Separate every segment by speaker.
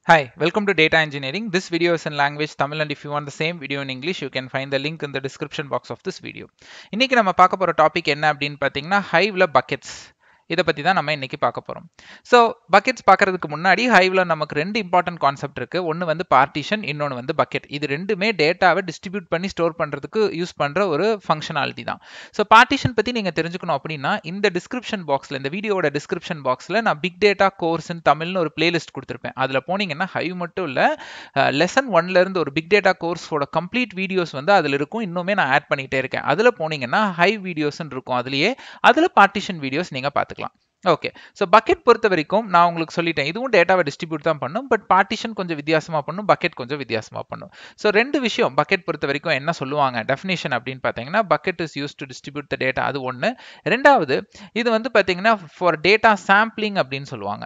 Speaker 1: Hi, welcome to Data Engineering. This video is in language Tamil and if you want the same video in English, you can find the link in the description box of this video. இன்னைக்கு நம்ம பார்க்க போற topic என்ன அப்படின்னு பார்த்தீங்கன்னா ஹைவ்ல buckets இதை பற்றி தான் நம்ம இன்னைக்கு பார்க்க போகிறோம் ஸோ பக்கெட்ஸ் பார்க்கறதுக்கு முன்னாடி ஹைவ்ல நமக்கு ரெண்டு இம்பார்ட்டன்ட் கான்செப்ட் இருக்குது ஒன்று வந்து பார்ட்டிஷன் இன்னொன்று வந்து பக்கெட் இது ரெண்டுமே டேட்டாவை டிஸ்ட்ரிபியூட் பண்ணி ஸ்டோர் பண்ணுறதுக்கு யூஸ் பண்ணுற ஒரு ஃபங்க்ஷனாலிட்டி தான் ஸோ பார்ட்டிஷன் பற்றி நீங்கள் தெரிஞ்சுக்கணும் அப்படின்னா இந்த டிஸ்கிரிப்ஷன் பாக்ஸில் இந்த வீடியோட டிஸ்கிரிப்ஷன் பாக்ஸில் நான் பிக் டேட்டா கோர்ஸ் இன் தமிழ்னு ஒரு பிளேலிஸ்ட் கொடுத்துருப்பேன் அதில் போனீங்கன்னா ஹைவ் மட்டும் இல்லை லெசன் ஒன்லேருந்து ஒரு பிக் டேட்டா கோர்ஸோட கம்ப்ளீட் வீடியோஸ் வந்து அதில் இருக்கும் இன்னுமே நான் ஆட் பண்ணிகிட்டே இருக்கேன் அதில் போனீங்கன்னா ஹை வீடியோஸ்ன்னு இருக்கும் அதுலேயே அதில் பார்ட்டிஷன் வீடியோஸ் நீங்கள் பார்த்துக்கலாம் ஓகே ஸோ பக்கெட் பொறுத்த வரைக்கும் நான் உங்களுக்கு சொல்லிட்டேன் இதுவும் டேட்டாவை டிஸ்ட்ரிபியூட் தான் பண்ணும் பட் பார்ட்டிஷன் கொஞ்சம் வித்தியாசமாக பண்ணும் பக்கெட் கொஞ்சம் வித்தியாசமாக பண்ணும் ஸோ ரெண்டு விஷயம் பக்கெட் பொறுத்த வரைக்கும் என்ன சொல்லுவாங்க டெஃபினேஷன் அப்படின்னு பார்த்தீங்கன்னா bucket is use to distribute the data அது ஒன்று ரெண்டாவது இது வந்து பார்த்தீங்கன்னா ஃபார் டேட்டா சாம்பிளிங் அப்படின்னு சொல்லுவாங்க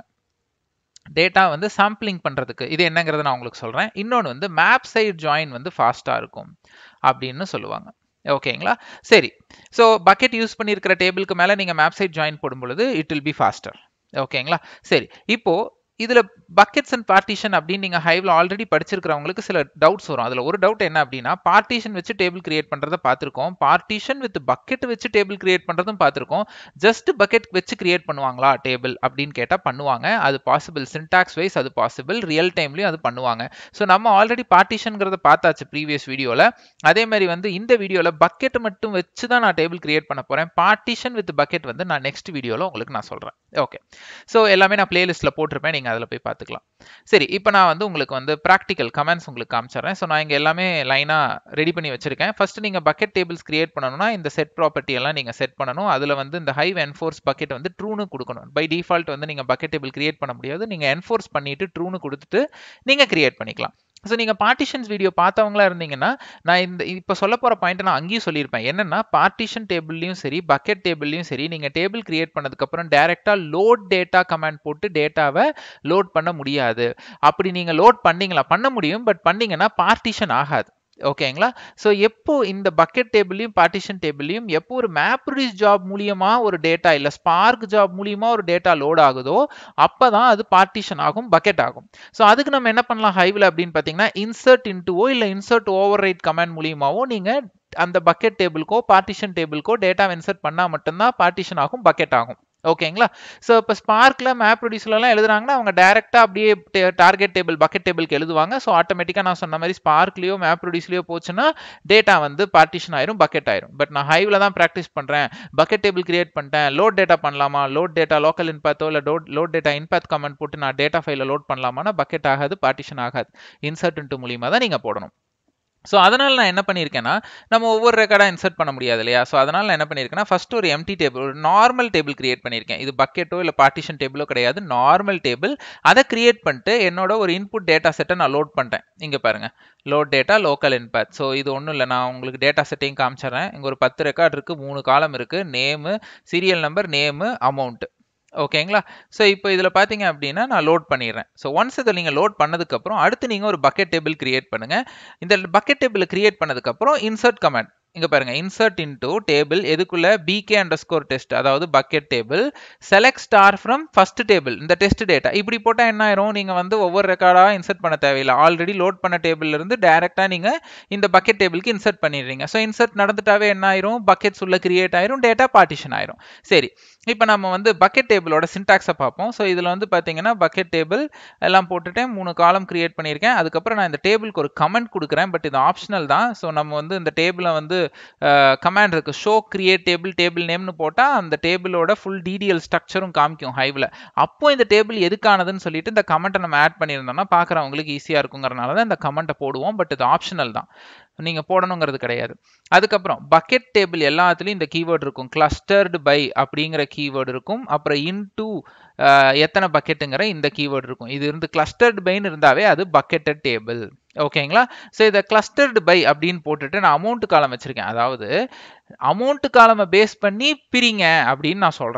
Speaker 1: டேட்டா வந்து சாம்பிளிங் பண்ணுறதுக்கு இது என்னங்கிறத நான் உங்களுக்கு சொல்கிறேன் இன்னொன்று வந்து மேப் சைட் ஜாயின் வந்து ஃபாஸ்ட்டாக இருக்கும் அப்படின்னு சொல்லுவாங்க ஓகேங்களா சரி ஸோ பக்கெட் யூஸ் பண்ணியிருக்கிற டேபிளுக்கு மேலே நீங்கள் மேப் சைட் ஜாயின் போடும் பொழுது இட் வில் பி ஃபாஸ்டர் ஓகேங்களா சரி இப்போ இதில் பக்கெட்ஸ் அண்ட் பார்ட்டிஷன் அப்படின்னு நீங்கள் ஹைவில் ஆல்ரெடி படிச்சிருக்கிறவங்களுக்கு சில டவுட்ஸ் வரும் அதில் ஒரு டவுட் என்ன அப்படின்னா பார்ட்டிஷன் வச்சு டேபிள் கிரியேட் பண்ணுறத பார்த்துருக்கோம் பார்ட்டிஷன் வித் பக்கெட் வச்சு டேபிள் கிரியேட் பண்ணுறதும் பார்த்துருக்கோம் ஜஸ்ட் பக்கெட் வச்சு கிரியேட் பண்ணுவாங்களா டேபிள் அப்படின்னு கேட்டால் பண்ணுவாங்க அது பாசிபிள் சின்டாக்ஸ் வைஸ் அது பாசிபிள் ரியல் டைம்லையும் அது பண்ணுவாங்க ஸோ நம்ம ஆல்ரெடி பார்ட்டிஷன்கிறத பார்த்தாச்சு ப்ரீவியஸ் வீடியோவில் அதே மாதிரி வந்து இந்த வீடியோவில் பக்கெட் மட்டும் வச்சு தான் நான் டேபிள் கிரியேட் பண்ண போகிறேன் பார்ட்டிஷன் வித் பக்கெட் வந்து நான் நெக்ஸ்ட் வீடியோவில் உங்களுக்கு நான் சொல்கிறேன் ஓகே ஸோ எல்லாமே நான் பிளேலிஸ்ட்டில் போட்டிருப்பேன் நீங்கள் அதில் போய் பார்த்துக்கலாம் சரி இப்போ நான் வந்து உங்களுக்கு வந்து ப்ராக்டிக்கல் கமெண்ட்ஸ் உங்களுக்கு காமிச்சிடுறேன் ஸோ நான் இங்கே எல்லாமே லைனாக ரெடி பண்ணி வச்சிருக்கேன் ஃபர்ஸ்ட் நீங்கள் பக்கெட் டேபிள்ஸ் கிரியேட் பண்ணணும்னா இந்த செட் ப்ராப்பர்ட்டி எல்லாம் நீங்கள் செட் பண்ணணும் அதில் வந்து இந்த ஹைவ் என்ஃபோர்ஸ் பக்கெட் வந்து ட்ரூனு கொடுக்கணும் பை டிஃபால்ட் வந்து நீங்கள் பக்கெட் டேபிள் கிரியேட் பண்ண முடியாது நீங்கள் என்ஃபோர்ஸ் பண்ணிட்டு ட்ரூனு கொடுத்துட்டு நீங்கள் கிரியேட் பண்ணிக்கலாம் ஸோ நீங்கள் பார்ட்டிஷன்ஸ் வீடியோ பார்த்தவங்களா இருந்தீங்கன்னா நான் இந்த இப்போ சொல்ல போகிற பாயிண்ட் நான் அங்கேயும் சொல்லியிருப்பேன் என்னென்னா பார்ட்டிஷன் டேபிள்லையும் சரி பக்கெட் டேபிள்லையும் சரி நீங்கள் டேபிள் கிரியேட் பண்ணதுக்கப்புறம் டேரெக்டாக லோட் டேட்டா கமாண்ட் போட்டு டேட்டாவை லோட் பண்ண முடியாது அப்படி நீங்கள் லோட் பண்ணீங்களா பண்ண முடியும் பட் பண்ணீங்கன்னா பார்ட்டிஷன் ஆகாது ஓகேங்களா ஸோ எப்போ இந்த பக்கெட் டேபிளையும் பார்ட்டிஷன் டேபிளையும் எப்போ ஒரு மேப்ரிஸ் ஜாப் மூலியமா ஒரு டேட்டா இல்லை ஸ்பார்க் ஜாப் மூலியமா ஒரு டேட்டா லோட் ஆகுதோ அப்போ தான் அது பார்ட்டிஷன் ஆகும் பக்கெட் ஆகும் ஸோ அதுக்கு நம்ம என்ன பண்ணலாம் ஹைவில் அப்படின்னு பார்த்தீங்கன்னா இன்சர்ட் இன்ட்டுவோ இல்லை இன்சர்ட் ஓவர் ரைட் கமெண்ட் மூலியமாவோ நீங்கள் அந்த பக்கெட் டேபிளுக்கோ பார்ட்டிஷன் டேபிளுக்கோ டேட்டா இன்சர்ட் பண்ணால் மட்டும்தான் பார்ட்டிஷன் ஆகும் பக்கெட் ஆகும் ஓகேங்களா ஸோ இப்போ ஸ்பார்க்கில் மேப் ப்ரொடியூஸ்லாம் எழுதுறாங்கன்னா அவங்க டேரெக்டாக அப்படியே டார்கெட் டேபிள் பக்கெட் டேபிளுக்கு எழுதுவாங்க ஸோ ஆட்டோமேட்டிக்காக நான் சொன்ன மாதிரி ஸ்பார்க்லேயோ மேப் ப்ரொடியூஸ்லையோ போச்சுன்னா டேட்டா வந்து பார்ட்டிஷன் ஆயிரும் பக்கெட் ஆயிரும் பட் நான் ஹைவில் தான் ப்ராக்டிஸ் பண்ணுறேன் பக்கெட் டேபிள் கிரியேட் பண்ணிட்டேன் லோட் டேட்டா பண்ணலாமா லோட் டேட்டா லோக்கல் இன்பேத்தோ இல்லை load load data inpath command போட்டு நான் டேட்டா ஃபைலில் லோட் பண்ணலாமான்னா பக்கெட் ஆகாது பார்ட்டிஷன் ஆகாது இன்சர்ட் இன்ட்டு மூலியமாக தான் நீங்கள் போடணும் ஸோ அதனால் நான் என்ன பண்ணியிருக்கேன்னா நம்ம ஒவ்வொரு ரெக்கார்டாக இன்சர்ட் பண்ண முடியாது இல்லையா ஸோ அதனால் நான் என்ன பண்ணியிருக்கேன்னா ஃபஸ்ட்டு ஒரு எம்டி டேபிள் ஒரு நார்மல் டேபிள் கிரியேட் பண்ணியிருக்கேன் இது பக்கெட்டோ இல்லை பார்ட்டிஷன் டேபிளோ கிடையாது நார்மல் டேபிள் அதை கிரியேட் பண்ணிட்டு என்னோட ஒரு இன்புட் டேட்டா செட்டை நான் லோட் பண்ணிட்டேன் இங்கே பாருங்கள் load data local inpath so இது ஒன்றும் இல்லை நான் உங்களுக்கு டேட்டா செட்டையும் காமிச்சிடுறேன் இங்கே ஒரு பத்து ரெக்கார்ட் இருக்குது மூணு காலம் இருக்குது name serial number name amount ஓகேங்களா ஸோ இப்போ இதில் பார்த்தீங்க அப்படின்னா நான் லோட் பண்ணிடுறேன் ஸோ ஒன்ஸ் இதை நீங்கள் லோட் பண்ணதுக்கப்புறம் அடுத்து நீங்கள் ஒரு பக்கெட் டேபிள் கிரியேட் பண்ணுங்கள் இந்த பக்கெட் டேபிள் கிரியேட் பண்ணதுக்கப்புறம் இன்சர்ட் கமெண்ட் இங்க பாருங்க இன்சர்ட் இன்டு டேபிள் எதுக்குள்ள பிகே அண்டர் ஸ்கோர் டெஸ்ட் அதாவது bucket table select star from first table இந்த டெஸ்ட் டேட்டா இப்படி போட்டால் என்ன ஆயிரும் நீங்க வந்து ஒவ்வொரு ரெக்கார்டா இன்சர்ட் பண்ண தேவையில்லை ஆல்ரெடி லோட் பண்ண டேபிள்ல இருந்து டைரக்டா நீங்க இந்த பக்கெட் டேபிளுக்கு இன்சர்ட் பண்ணிடுறீங்க ஸோ இன்சர்ட் நடந்துட்டாவே என்ன ஆயிரும் பக்கெட்ஸ் உள்ள கிரியேட் ஆயிரும் டேட்டா பார்ட்டிஷன் ஆயிரும் சரி இப்போ நம்ம வந்து பக்கெட் டேபிளோட சின்டாக்ஸை பார்ப்போம் ஸோ இதில் வந்து பார்த்தீங்கன்னா பக்கெட் டேபிள் எல்லாம் போட்டுட்டேன் மூணு காலம் கிரியேட் பண்ணியிருக்கேன் அதுக்கப்புறம் நான் இந்த டேபிளுக்கு ஒரு கமெண்ட் கொடுக்குறேன் பட் இது ஆப்ஷனல் தான் ஸோ நம்ம வந்து இந்த டேபிளை வந்து கமாண்ட் இருக்குது ஷோ கிரியேட் டேபிள் டேபிள் நேம்னு போட்டால் அந்த டேபிளோட ஃபுல் டிடிஎல் ஸ்ட்ரக்சரும் காமிக்கும் ஹைவில் அப்போ இந்த டேபிள் எதுக்கானதுன்னு சொல்லிட்டு இந்த கமெண்ட்டை நம்ம ஆட் பண்ணியிருந்தோம்னா பார்க்குறவங்களுக்கு ஈஸியாக இருக்குங்கிறனால தான் இந்த கமெண்ட்டை போடுவோம் பட் இது ஆப்ஷனல் தான் நீங்கள் போடணுங்கிறது கிடையாது அதுக்கப்புறம் பக்கெட் டேபிள் எல்லாத்துலேயும் இந்த கீவேர்டு இருக்கும் கிளஸ்டர்டு பை அப்படிங்கிற கீவேர்டு இருக்கும் அப்புறம் இன்டூ எத்தனை பக்கெட்டுங்கிற இந்த கீவேர்டு இருக்கும் இது இருந்து கிளஸ்டர்டு பைன்னு இருந்தாவே அது பக்கெட்டட் டேபிள் ஓகேங்களா ஸோ இதை கிளஸ்டர்டு பை அப்படின்னு போட்டுட்டு நான் அமௌண்ட் காலம் வச்சுருக்கேன் அதாவது அமௌண்ட் காலமை பேஸ் பண்ணி பிரிங்க அப்படின்னு நான் சொல்கிறேன்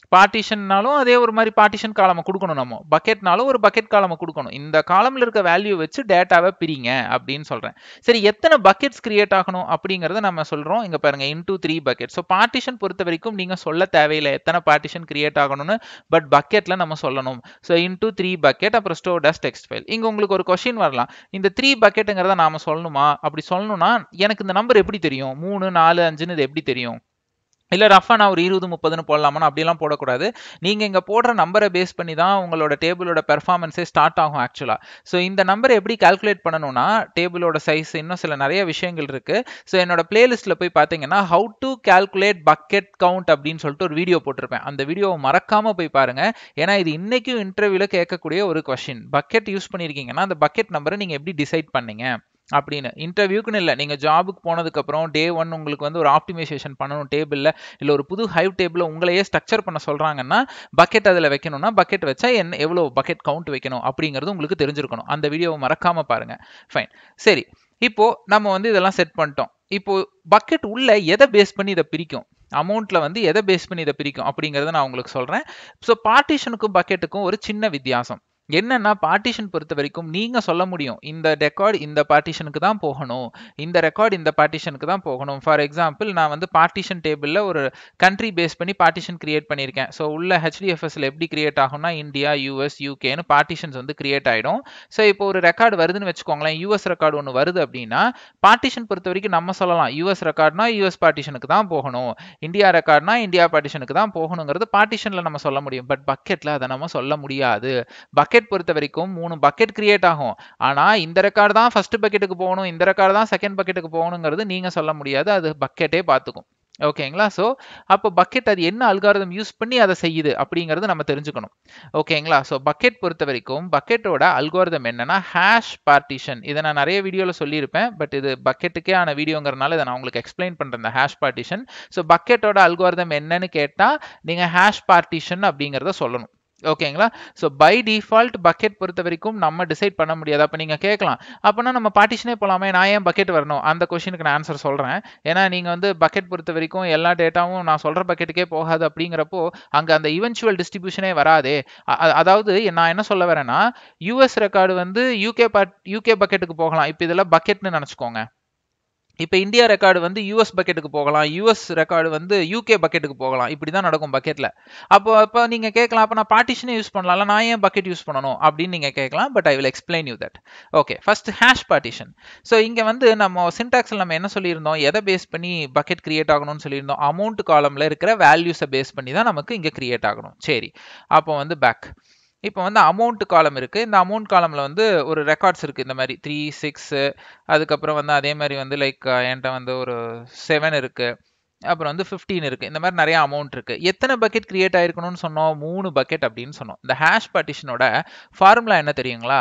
Speaker 1: பார்ட்டிஷன்னாலும் அதே ஒரு மாதிரி பார்ட்டிஷன் காலமை கொடுக்கணும் நம்ம பக்கெட்னாலும் ஒரு பக்கெட் காலமை கொடுக்கணும் இந்த காலமில் இருக்க வேல்யூ வச்சு டேட்டாவை பிரிங்க அப்படின்னு சொல்கிறேன் சரி எத்தனை பக்கெட்ஸ் கிரியேட் ஆகணும் அப்படிங்கிறத நம்ம சொல்கிறோம் இங்கே பாருங்கள் into three bucket so partition பொறுத்த வரைக்கும் நீங்கள் சொல்ல தேவையில்லை எத்தனை பார்ட்டிஷன் கிரியேட் ஆகணும்னு பட் பக்கெட்டில் நம்ம சொல்லணும் ஸோ இன்டூ த்ரீ பக்கெட் அப்புறம் ஸ்டோர் டஸ் டெக்ஸ்ட் ஃபைல் இங்கே உங்களுக்கு ஒரு கொஷின் வரலாம் இந்த த்ரீ பக்கெட்டுங்கிறத நாம சொல்லணுமா அப்படி சொல்லணும்னா எனக்கு இந்த நம்பர் எப்படி தெரியும் மூணு நாலு அஞ்சுன்னு இது எப்படி தெரியும் இல்லை ரஃபாக நான் ஒரு இருபது முப்பதுன்னு போடலாமான்னு அப்படிலாம் போடக்கூடாது நீங்கள் இங்கே போடுற நம்பரை பேஸ் பண்ணி தான் உங்களோட டேபிளோட பெர்ஃபார்மன்ஸே ஸ்டார்ட் ஆகும் ஆக்சுவலாக ஸோ இந்த நம்பரை எப்படி கால்குலேட் பண்ணணும்னா டேபிளோட சைஸ் இன்னும் சில நிறைய விஷயங்கள் இருக்குது ஸோ என்னோட பிளேலிஸ்ட்டில் போய் பார்த்தீங்கன்னா how to calculate bucket count அப்படின்னு சொல்லிட்டு ஒரு வீடியோ போட்டிருப்பேன் அந்த வீடியோவை மறக்காமல் போய் பாருங்கள் ஏன்னா இது இன்றைக்கும் இன்டர்வியூவில் கேட்கக்கூடிய ஒரு கொஷின் பக்கெட் யூஸ் பண்ணியிருக்கீங்கன்னா அந்த பக்கெட் நம்பரை நீங்கள் எப்படி டிசைட் பண்ணீங்க அப்படின்னு இன்டர்வியூக்குன்னு இல்லை நீங்கள் ஜாபுக்கு போனதுக்கப்புறம் டே ஒன் உங்களுக்கு வந்து ஒரு ஆப்டிமைசேஷன் பண்ணணும் டேபிளில் இல்லை ஒரு புது ஹைவ் டேபிளில் உங்களையே ஸ்ட்ரக்சர் பண்ண சொல்கிறாங்கன்னா பக்கெட் அதில் வைக்கணும்னா பக்கெட் வச்சா என்ன எவ்வளோ பக்கெட் கவுண்ட் வைக்கணும் அப்படிங்கிறது உங்களுக்கு தெரிஞ்சிருக்கணும் அந்த வீடியோவை மறக்காமல் பாருங்கள் ஃபைன் சரி இப்போ நம்ம வந்து இதெல்லாம் செட் பண்ணிட்டோம் இப்போ பக்கெட் உள்ள எதை பேஸ் பண்ணி இதை பிரிக்கும் அமௌண்ட்டில் வந்து எதை பேஸ் பண்ணி இதை பிரிக்கும் அப்படிங்கிறத நான் உங்களுக்கு சொல்கிறேன் ஸோ பார்ட்டிஷனுக்கும் பக்கெட்டுக்கும் ஒரு சின்ன வித்தியாசம் என்னன்னா பார்ட்டிஷன் பொறுத்த வரைக்கும் நீங்க சொல்ல முடியும் இந்த ரெக்கார்டு இந்த பார்ட்டிஷனுக்கு தான் போகணும் இந்த ரெக்கார்டு இந்த பார்ட்டிஷனுக்கு தான் போகணும் ஃபார் எக்ஸாம்பிள் நான் வந்து பார்ட்டிஷன் டேபிளில் ஒரு கண்ட்ரி பேஸ் பண்ணி பார்ட்டிஷன் கிரியேட் பண்ணியிருக்கேன் ஸோ உள்ள ஹெச்டிஎஃப்எஸ்ல எப்படி கிரியேட் ஆகும்னா இந்தியா யூஎஸ் யூகேன்னு பார்ட்டிஷன்ஸ் வந்து கிரியேட் ஆகிடும் ஸோ இப்போ ஒரு ரெக்கார்டு வருதுன்னு வச்சுக்கோங்களேன் யூஎஸ் ரெக்கார்டு ஒன்று வருது அப்படின்னா பார்ட்டிஷன் பொறுத்த வரைக்கும் நம்ம சொல்லலாம் யூஎஸ் ரெக்கார்ட்னா யூஎஸ் பார்ட்டிஷனுக்கு தான் போகணும் இந்தியா ரெக்கார்ட்னா இந்தியா பார்ட்டிஷனுக்கு தான் போகணுங்கிறது பார்ட்டிஷனில் நம்ம சொல்ல முடியும் பட் பக்கெட்டில் அதை நம்ம சொல்ல முடியாது பக்கெட் பொறுத்த வரைக்கும் மூணு பக்கெட் கிரியேட் ஆகும் ஆனால் இந்த ரெக்கார்டு தான் ஃபர்ஸ்ட் பக்கெட்டுக்கு போகணும் இந்த ரெக்கார்டு தான் செகண்ட் பக்கெட்டுக்கு போகணுங்கிறது நீங்கள் சொல்ல முடியாது அது பக்கெட்டே பார்த்துக்கும் ஓகேங்களா ஸோ அப்போ பக்கெட் அது என்ன அல்காரதம் யூஸ் பண்ணி அதை செய்யுது அப்படிங்கிறது நம்ம தெரிஞ்சுக்கணும் ஓகேங்களா ஸோ பக்கெட் பொறுத்த வரைக்கும் பக்கெட்டோட அல்காரதம் என்னன்னா ஹேஷ் பார்ட்டிஷன் இதை நான் நிறைய வீடியோவில் சொல்லியிருப்பேன் பட் இது பக்கெட்டுக்கே ஆன வீடியோங்கிறனால இதை நான் உங்களுக்கு எக்ஸ்பிளைன் பண்ணுறேன் இந்த ஹேஷ் பார்ட்டிஷன் ஸோ பக்கெட்டோட அல்காரதம் என்னன்னு கேட்டால் நீங்கள் ஹேஷ் பார்ட்டிஷன் அப்படிங்கிறத சொல்லணும் ஓகேங்களா ஸோ பை டிஃபால்ட் பக்கெட் பொறுத்த வரைக்கும் நம்ம டிசைட் பண்ண முடியாது அப்போ நீங்கள் கேட்கலாம் அப்போனா நம்ம பார்ட்டிஷனே போகலாமே நான் ஏன் பக்கெட் வரணும் அந்த கொஷினுக்கு நான் ஆன்சர் சொல்கிறேன் ஏன்னா நீங்கள் வந்து பக்கெட் பொறுத்த வரைக்கும் எல்லா டேட்டாவும் நான் சொல்கிற பக்கெட்டுக்கே போகாது அப்படிங்கிறப்போ அங்கே அந்த இவென்ச்சுவல் டிஸ்ட்ரிபியூஷனே வராதே அதாவது நான் என்ன சொல்ல வரேன்னா யூஎஸ் ரெக்கார்டு வந்து யூகே பாட் யூகே பக்கெட்டுக்கு போகலாம் இப்போ இதெல்லாம் பக்கெட்னு நினச்சிக்கோங்க இப்போ இந்தியா ரெக்கார்டு வந்து யூஎஸ் பக்கெட்டுக்கு போகலாம் யூஎஸ் ரெக்கார்டு வந்து யூகே பக்கெட்டுக்கு போகலாம் இப்படி தான் நடக்கும் பக்கெட்டில் அப்போ அப்போ நீங்கள் கேட்கலாம் அப்போ நான் பார்ட்டிஷனே யூஸ் பண்ணலாம்ல நான் ஏன் பக்கெட் யூஸ் பண்ணணும் அப்படின்னு நீங்கள் கேட்கலாம் but I will explain you that okay first hash partition so இங்கே வந்து நம்ம சின்டாக்ஸில் நம்ம என்ன சொல்லியிருந்தோம் எதை பேஸ் பண்ணி பக்கெட் கிரியேட் ஆகணும்னு சொல்லியிருந்தோம் அமௌண்ட் காலமில் இருக்கிற வேல்யூஸை பேஸ் பண்ணி தான் நமக்கு இங்கே கிரியேட் ஆகணும் சரி அப்போ வந்து பேக் இப்போ வந்து அமௌண்ட் காலம் இருக்குது இந்த அமௌண்ட் காலமில் வந்து ஒரு ரெக்கார்ட்ஸ் இருக்குது இந்த மாதிரி த்ரீ சிக்ஸு அதுக்கப்புறம் வந்து அதே மாதிரி வந்து லைக் என்கிட்ட வந்து ஒரு செவன் இருக்குது அப்புறம் வந்து ஃபிஃப்டீன் இருக்குது இந்த மாதிரி நிறைய அமௌண்ட் இருக்குது எத்தனை பக்கெட் கிரியேட் ஆயிருக்கணும்னு சொன்னோம் மூணு பக்கெட் அப்படின்னு சொன்னோம் இந்த ஹேஷ் பார்ட்டிஷனோட ஃபார்முலா என்ன தெரியுங்களா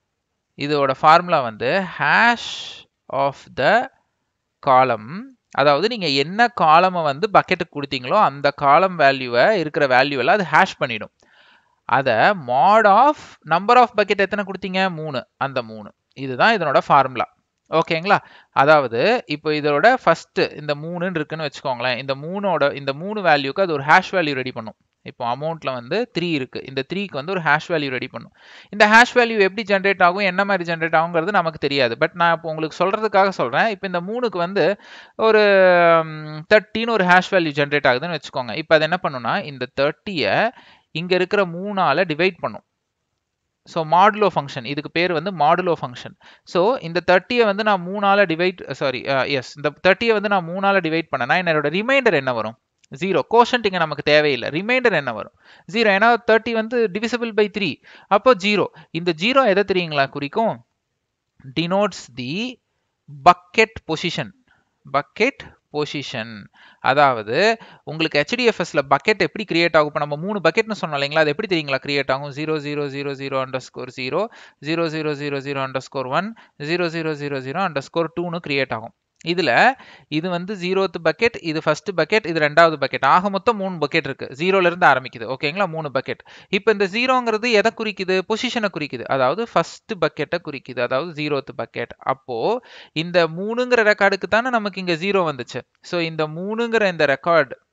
Speaker 1: இதோட ஃபார்முலா வந்து ஹேஷ் ஆஃப் த காலம் அதாவது நீங்கள் என்ன காலமை வந்து பக்கெட்டுக்கு கொடுத்தீங்களோ அந்த காலம் வேல்யூவை இருக்கிற வேல்யூவெல்லாம் அது ஹேஷ் பண்ணிடும் அதை mod of number of bucket எத்தனை கொடுத்தீங்க மூணு அந்த மூணு இதுதான் இதனோட ஃபார்முலா ஓகேங்களா அதாவது இப்போ இதோட ஃபர்ஸ்ட் இந்த மூணுன்னு இருக்குன்னு வச்சுக்கோங்களேன் இந்த மூணோட இந்த மூணு வேல்யூக்கு அது ஒரு ஹேஷ் வேல்யூ ரெடி பண்ணும் இப்போ அமௌண்ட்ல வந்து த்ரீ இருக்கு இந்த த்ரீக்கு வந்து ஒரு ஹேஷ் வேல்யூ ரெடி பண்ணும் இந்த ஹேஷ் வேல்யூ எப்படி ஜென்ரேட் ஆகும் என்ன மாதிரி ஜென்ரேட் ஆகுங்கிறது நமக்கு தெரியாது பட் நான் இப்போ உங்களுக்கு சொல்றதுக்காக சொல்றேன் இப்போ இந்த மூணுக்கு வந்து ஒரு தேர்ட்டின்னு ஒரு ஹேஷ் வேல்யூ ஜென்ரேட் ஆகுதுன்னு வச்சுக்கோங்க இப்போ அது என்ன பண்ணுன்னா இந்த தேர்ட்டியை இங்க இருக்கிற மூணால டிவைட் பண்ணும் ஸோ மாடுலோ ஃபங்க்ஷன் இதுக்கு பேர் வந்து மாடுலோ ஃபங்க்ஷன் ஸோ இந்த தேர்ட்டியை வந்து நான் மூணால டிவைட் சாரி எஸ் இந்த தேர்ட்டியை வந்து நான் மூணால டிவைட் பண்ணேன்னா என்னோட ரிமைண்டர் என்ன வரும் ஜீரோ கோஷன்ட் இங்கே நமக்கு தேவையில்லை ரிமைண்டர் என்ன வரும் ஜீரோ ஏன்னா தேர்ட்டி வந்து டிவிசிபிள் பை த்ரீ அப்போ ஜீரோ இந்த ஜீரோ எதை தெரியுங்களா குறிக்கும் denotes the bucket position bucket position அதாவது உங்களுக்கு ஹெச்டிஎஃப்எஸ்ல பக்கெட் எப்படி கிரியேட் ஆகும் இப்போ நம்ம மூணு பக்கெட்னு சொன்னோம் இல்லைங்களா அது எப்படி தெரியுங்களா கிரியேட் ஆகும் zero zero zero zero underscore zero zero zero zero zero underscore one zero zero zero zero underscore டூன்னு கிரியேட் ஆகும் இதுல இது வந்து ஜீரோத்து பக்கெட் இது ஃபர்ஸ்ட் பக்கெட் இது ரெண்டாவது பக்கெட் ஆக மொத்தம் மூணு பக்கெட் இருக்கு ஜீரோல இருந்து ஆரம்பிக்குது ஓகேங்களா மூணு பக்கெட் இப்போ இந்த ஜீரோங்கிறது எதை குறிக்குது பொசிஷனை குறிக்குது அதாவது ஃபர்ஸ்ட் பக்கெட்டை குறிக்குது அதாவது ஜீரோத்து பக்கெட் அப்போ இந்த மூணுங்கிற ரெக்கார்டுக்கு தானே நமக்கு இங்க ஜீரோ வந்துச்சு ஸோ இந்த மூணுங்கிற இந்த ரெக்கார்டு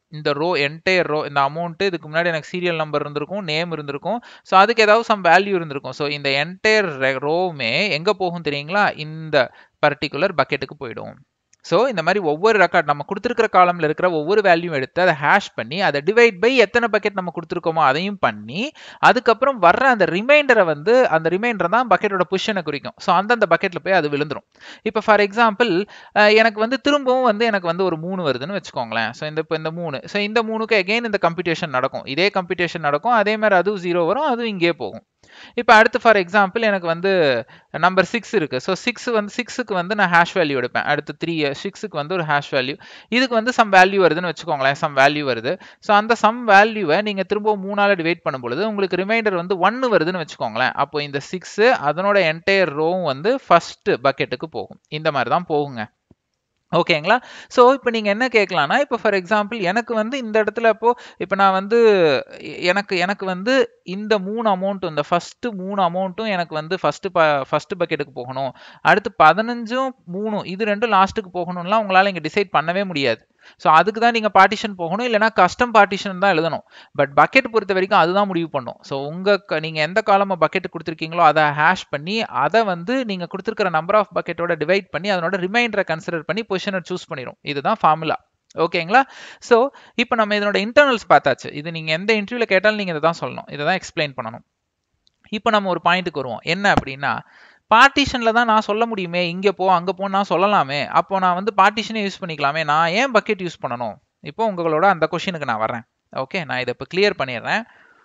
Speaker 1: இந்த ரோ என்டையர் ரோ இந்த அமௌண்ட் இதுக்கு முன்னாடி எனக்கு சீரியல் நம்பர் இருந்திருக்கும் நேம் இருந்திருக்கும் ஸோ அதுக்கு ஏதாவது சம் வேல்யூ இருந்திருக்கும் ஸோ இந்த என்டையர் ரோவுமே எங்கே போகும் தெரியுங்களா இந்த பர்டிகுலர் பக்கெட்டுக்கு போயிடும் ஸோ இந்த மாதிரி ஒவ்வொரு ரெக்கார்ட் நம்ம கொடுத்துருக்கிற காலம்ல இருக்கிற ஒவ்வொரு வேல்யூ எடுத்து அதை ஹேஷ் பண்ணி அதை டிவைட் பை எத்தனை பக்கெட் நம்ம கொடுத்துருக்கோமோ அதையும் பண்ணி அதுக்கப்புறம் வர்ற அந்த ரிமைண்டரை வந்து அந்த ரிமைண்டர் தான் பக்கெட்டோட பொசிஷனை குறிக்கும் ஸோ அந்தந்த பக்கெட்டில் போய் அது விழுந்துரும் இப்போ ஃபார் எக்ஸாம்பிள் எனக்கு வந்து திரும்பவும் வந்து எனக்கு வந்து ஒரு மூணு வருதுன்னு வச்சுக்கோங்களேன் ஸோ இந்த இப்போ இந்த மூணு ஸோ இந்த மூணுக்கு எகெயின் இந்த கம்ப்யூட்டேஷன் நடக்கும் இதே கம்ப்யூட்டேஷன் நடக்கும் அதே மாதிரி அதுவும் ஜீரோ வரும் அதுவும் இங்கே போகும் இப்போ அடுத்து ஃபார் எக்ஸாம்பிள் எனக்கு வந்து நம்பர் சிக்ஸ் இருக்குது ஸோ சிக்ஸ் வந்து சிக்ஸுக்கு வந்து நான் ஹேஷ் வேல்யூ எடுப்பேன் அடுத்து த்ரீ சிக்ஸுக்கு வந்து ஒரு ஹேஷ் வேல்யூ இதுக்கு வந்து சம் வேல்யூ வருதுன்னு வச்சுக்கோங்களேன் சம் வேல்யூ வருது ஸோ அந்த சம் வேல்யூவை நீங்கள் திரும்ப மூணால் டிவைட் பண்ணும் பொழுது உங்களுக்கு ரிமைண்டர் வந்து ஒன்று வருதுன்னு வச்சுக்கோங்களேன் அப்போ இந்த சிக்ஸு அதனோட என்டையர் ரோவும் வந்து ஃபர்ஸ்ட் பக்கெட்டுக்கு போகும் இந்த மாதிரி தான் போகுங்க ஓகேங்களா ஸோ இப்போ நீங்கள் என்ன கேட்கலான்னா இப்போ ஃபார் எக்ஸாம்பிள் எனக்கு வந்து இந்த இடத்துல இப்போ இப்போ நான் வந்து எனக்கு எனக்கு வந்து இந்த மூணு அமௌண்ட்டும் இந்த ஃபஸ்ட்டு மூணு அமௌண்ட்டும் எனக்கு வந்து ஃபஸ்ட்டு ப ஃபஸ்ட்டு பக்கெட்டுக்கு போகணும் அடுத்து பதினஞ்சும் மூணும் இது ரெண்டும் லாஸ்ட்டுக்கு போகணும்லாம் உங்களால் இங்கே டிசைட் பண்ணவே முடியாது ஸோ அதுக்கு தான் நீங்கள் பார்ட்டிஷன் போகணும் இல்லைனா கஸ்டம் பார்ட்டிஷன் தான் எழுதணும் பட் பக்கெட் பொறுத்த வரைக்கும் அதுதான் முடிவு பண்ணும் ஸோ உங்கள் நீங்கள் எந்த காலமாக பக்கெட் கொடுத்துருக்கீங்களோ அதை ஹேஷ் பண்ணி அதை வந்து நீங்கள் கொடுத்துருக்கிற நம்பர் ஆஃப் பக்கெட்டோட டிவைட் பண்ணி அதனோட ரிமைண்டரை கன்சிடர் பண்ணி பொசிஷனை சூஸ் பண்ணிடும் இதுதான் ஃபார்முலா ஓகேங்களா ஸோ இப்போ நம்ம இதனோட இன்டர்னல்ஸ் பார்த்தாச்சு இது நீங்கள் எந்த இன்டர்வியூவில் கேட்டாலும் நீங்கள் இதை தான் சொல்லணும் இதை தான் எக்ஸ்பிளைன் பண்ணணும் இப்போ நம்ம ஒரு பாயிண்ட்டுக்கு வருவோம் என்ன அப்படின்னா பார்ட்டிஷனில் தான் நான் சொல்ல முடியுமே இங்கே போ அங்கே போ நான் சொல்லலாமே அப்போ நான் வந்து பார்ட்டிஷனே யூஸ் பண்ணிக்கலாமே நான் ஏன் பக்கெட் யூஸ் பண்ணணும் இப்போ உங்களோட அந்த கொஷினுக்கு நான் வரேன் ஓகே நான் இதை இப்போ கிளியர் பண்ணிடுறேன்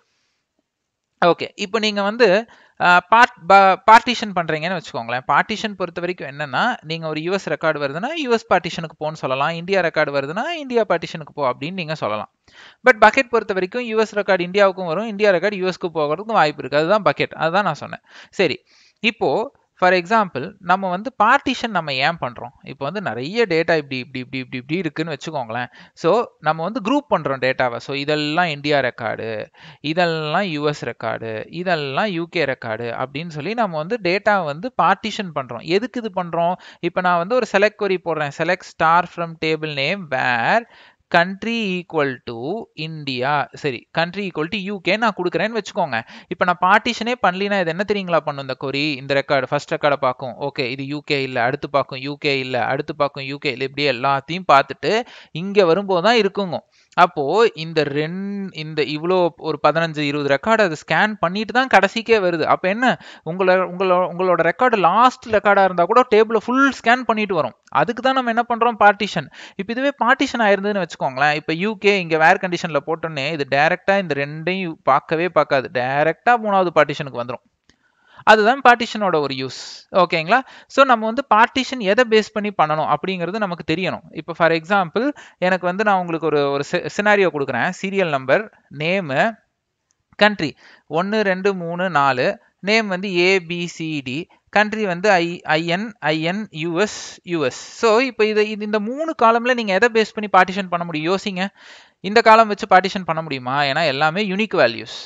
Speaker 1: ஓகே இப்போ நீங்கள் வந்து பார்ட் பார்ட்டிஷன் பண்ணுறீங்கன்னு வச்சுக்கோங்களேன் பார்ட்டிஷன் பொறுத்த வரைக்கும் என்னென்னா நீங்கள் ஒரு யூஎஸ் ரெக்கார்டு வருதுன்னா யூஎஸ் பார்ட்டிஷனுக்கு போன்னு சொல்லலாம் இந்தியா ரெக்கார்டு வருதுன்னா இந்தியா பார்ட்டிஷனுக்கு போ அப்படின்னு நீங்கள் சொல்லலாம் பட் பக்கெட் பொறுத்த வரைக்கும் யூஎஸ் ரெக்கார்டு இந்தியாவுக்கும் வரும் இந்தியா ரெக்கார்டு யூஎஸ்க்கு போகிறதுக்கும் வாய்ப்பு இருக்குது அதுதான் பக்கெட் அதுதான் நான் சொன்னேன் சரி இப்போது ஃபார் எக்ஸாம்பிள் நம்ம வந்து பார்ட்டிஷன் நம்ம ஏன் பண்ணுறோம் இப்போ வந்து நிறைய டேட்டா இப்படி இப்படி இப்படி இப்படி இப்படி இருக்குன்னு வச்சுக்கோங்களேன் ஸோ நம்ம வந்து குரூப் பண்ணுறோம் டேட்டாவை ஸோ இதெல்லாம் இந்தியா ரெக்கார்டு இதெல்லாம் யூஎஸ் ரெக்கார்டு இதெல்லாம் யூகே ரெக்கார்டு அப்படின்னு சொல்லி நம்ம வந்து டேட்டா வந்து பார்ட்டிஷன் பண்ணுறோம் எதுக்கு இது பண்ணுறோம் இப்போ நான் வந்து ஒரு செலக்ட் கொரி போடுறேன் select star from table name where country equal to India சரி கண்ட்ரி ஈக்குவல் டு யூகே நான் கொடுக்குறேன்னு வச்சுக்கோங்க இப்போ நான் பார்ட்டிஷனே பண்ணலினா இது என்ன தெரியுங்களா பண்ணும் இந்த கொரி இந்த ரெக்கார்டு ஃபர்ஸ்ட் ரெக்கார்டை பார்க்கும் ஓகே இது யூகே இல்லை அடுத்து பார்க்கும் யூகே இல்லை அடுத்து பார்க்கும் யூகே இல்லை இப்படி எல்லாத்தையும் பார்த்துட்டு இங்கே வரும்போது தான் இருக்குங்க அப்போது இந்த ரெண் இந்த இவ்வளோ ஒரு பதினஞ்சு இருபது ரெக்கார்டு அது ஸ்கேன் பண்ணிட்டு தான் கடைசிக்கே வருது அப்போ என்ன உங்களோட உங்களோட உங்களோட ரெக்கார்டு லாஸ்ட் ரெக்கார்டாக இருந்தால் கூட டேபிளை ஃபுல் ஸ்கேன் பண்ணிட்டு வரும் அதுக்கு தான் நம்ம என்ன பண்ணுறோம் பார்ட்டிஷன் இப்போ இதுவே பார்ட்டிஷன் ஆயிருந்ததுன்னு வச்சுக்கோங்களேன் இப்போ யூகே இங்கே வேர் கண்டிஷனில் போட்டோன்னே இது டேரெக்டாக இந்த ரெண்டையும் பார்க்கவே பார்க்காது டேரெக்டாக மூணாவது பார்ட்டிஷனுக்கு வந்துடும் அதுதான் பார்ட்டிஷனோட ஒரு யூஸ் ஓகேங்களா ஸோ நம்ம வந்து பார்ட்டிஷன் எதை பேஸ் பண்ணி பண்ணணும் அப்படிங்கிறது நமக்கு தெரியணும் இப்போ ஃபார் எக்ஸாம்பிள் எனக்கு வந்து நான் உங்களுக்கு ஒரு ஒரு சினாரியோ கொடுக்குறேன் சீரியல் நம்பர் நேமு கண்ட்ரி ஒன்று ரெண்டு மூணு நாலு நேம் வந்து ஏபிசிடி கண்ட்ரி வந்து I IN IN US US so இப்போ இதை இது இந்த மூணு காலமில் நீங்கள் எதை பேஸ் பண்ணி பார்ட்டிஷன் பண்ண முடியும் யோசிங்க இந்த காலம் வச்சு பார்ட்டிஷன் பண்ண முடியுமா ஏன்னா எல்லாமே யூனிக் வேல்யூஸ்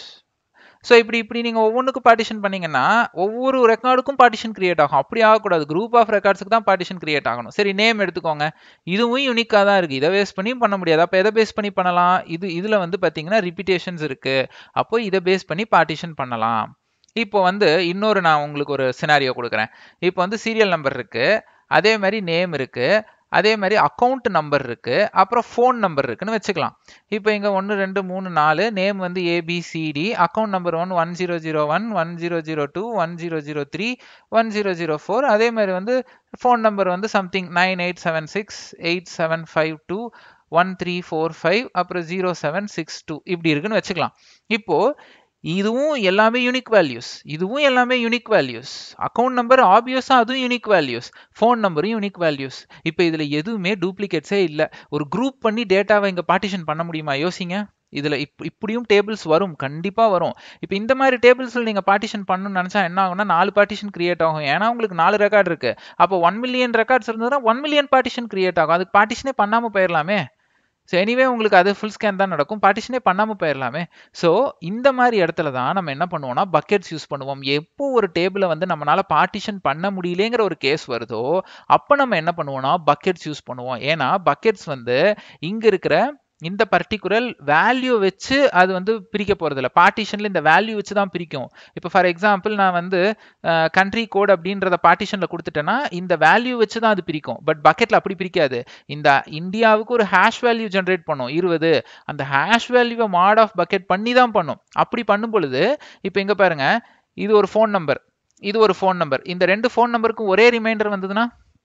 Speaker 1: ஸோ இப்படி இப்படி நீங்கள் ஒவ்வொன்றுக்கும் பார்ட்டிஷன் பண்ணீங்கன்னா ஒவ்வொரு ரெக்கார்டுக்கும் பார்ட்டிஷன் கிரியேட் ஆகும் அப்படி ஆகக்கூடாது குரூப் ஆஃப் ரெக்கார்ட்ஸுக்கு தான் பார்ட்டிஷன் கிரியேட் ஆகணும் சரி நேம் எடுத்துக்கோங்க இதுவும் யூனிக்காக தான் இருக்குது இதை பேஸ் பண்ணி பண்ண முடியாது அப்போ எதை பேஸ் பண்ணி பண்ணலாம் இது இதில் வந்து பார்த்தீங்கன்னா ரிப்பிட்டேஷன்ஸ் இருக்குது அப்போ இதை பேஸ் பண்ணி பார்ட்டிஷன் பண்ணலாம் இப்போ வந்து இன்னொரு நான் உங்களுக்கு ஒரு சினாரியோ கொடுக்குறேன் இப்போ வந்து சீரியல் நம்பர் இருக்குது அதே மாதிரி நேம் இருக்குது அதே மாதிரி அக்கௌண்ட் நம்பர் இருக்குது அப்புறம் ஃபோன் நம்பர் இருக்குன்னு வச்சுக்கலாம் இப்போ இங்கே ஒன்று ரெண்டு மூணு நாலு நேம் வந்து ABCD account number one one zero zero one one zero zero two one zero zero three one zero zero four அதே மாதிரி வந்து ஃபோன் நம்பர் வந்து something nine eight seven six eight seven five two one three four five அப்புறம் zero seven six two இப்படி இருக்குன்னு வச்சுக்கலாம் இப்போது இதுவும் எல்லாமே யூனிக் வேல்யூஸ் இதுவும் எல்லாமே யூனிக் வேல்யூஸ் அக்கௌண்ட் நம்பர் ஆப்வியஸாக அதுவும் யூனிக் வேல்யூஸ் ஃபோன் நம்பரும் யூனிக் வேல்யூஸ் இப்போ இதில் எதுவுமே டூப்ளிகேட்ஸே இல்லை ஒரு குரூப் பண்ணி டேட்டாவை இங்கே பார்ட்டிஷன் பண்ண முடியுமா யோசிங்க இதில் இப் இப்படியும் டேபிள்ஸ் வரும் கண்டிப்பாக வரும் இப்போ இந்த மாதிரி டேபிள்ஸில் நீங்கள் பார்ட்டிஷன் பண்ணணும்னு நினச்சா என்ன ஆகும்னா நாலு பார்ட்டிஷன் கிரியேட் ஆகும் ஏன்னா உங்களுக்கு நாலு ரெக்கார்டு இருக்குது அப்போ ஒன் மில்லியன் ரெக்கார்ட்ஸ் இருந்ததுன்னா ஒன் மில்லியன் பார்ட்டிஷன் கிரியேட் ஆகும் அதுக்கு பார்ட்டிஷனே பண்ணாமல் போயிடலாமே ஸோ எனிவே உங்களுக்கு அது ஃபுல் ஸ்கேன் தான் நடக்கும் பார்ட்டிஷனே பண்ணாமல் போயிடலாமே ஸோ இந்த மாதிரி இடத்துல தான் நம்ம என்ன பண்ணுவோம்னா பக்கெட்ஸ் யூஸ் பண்ணுவோம் எப்போ ஒரு டேபிளை வந்து நம்மளால் பார்ட்டிஷன் பண்ண முடியலேங்கிற ஒரு கேஸ் வருதோ அப்போ நம்ம என்ன பண்ணுவோம்னா பக்கெட்ஸ் யூஸ் பண்ணுவோம் ஏன்னா பக்கெட்ஸ் வந்து இங்கே இருக்கிற இந்த பர்டிகுலர் வேல்யூ வச்சு அது வந்து பிரிக்க போறது இல்லை பார்ட்டிஷன்ல இந்த வேல்யூ வச்சு தான் பிரிக்கும் இப்போ ஃபார் எக்ஸாம்பிள் நான் வந்து கண்ட்ரி கோட் அப்படின்றத பார்ட்டிஷன்ல கொடுத்துட்டேன்னா இந்த வேல்யூ வச்சு தான் அது பிரிக்கும் பட் பக்கெட்ல அப்படி பிரிக்காது இந்த இந்தியாவுக்கு ஒரு ஹேஷ் வேல்யூ ஜென்ரேட் பண்ணும் இருபது அந்த ஹேஷ் வேல்யூவை மாட் ஆஃப் பக்கெட் பண்ணி தான் பண்ணும் அப்படி பண்ணும் பொழுது இப்போ இங்க பாருங்க இது ஒரு ஃபோன் நம்பர் இது ஒரு ஃபோன் நம்பர் இந்த ரெண்டு ஃபோன் நம்பருக்கும் ஒரே ரிமைண்டர் வந்ததுன்னா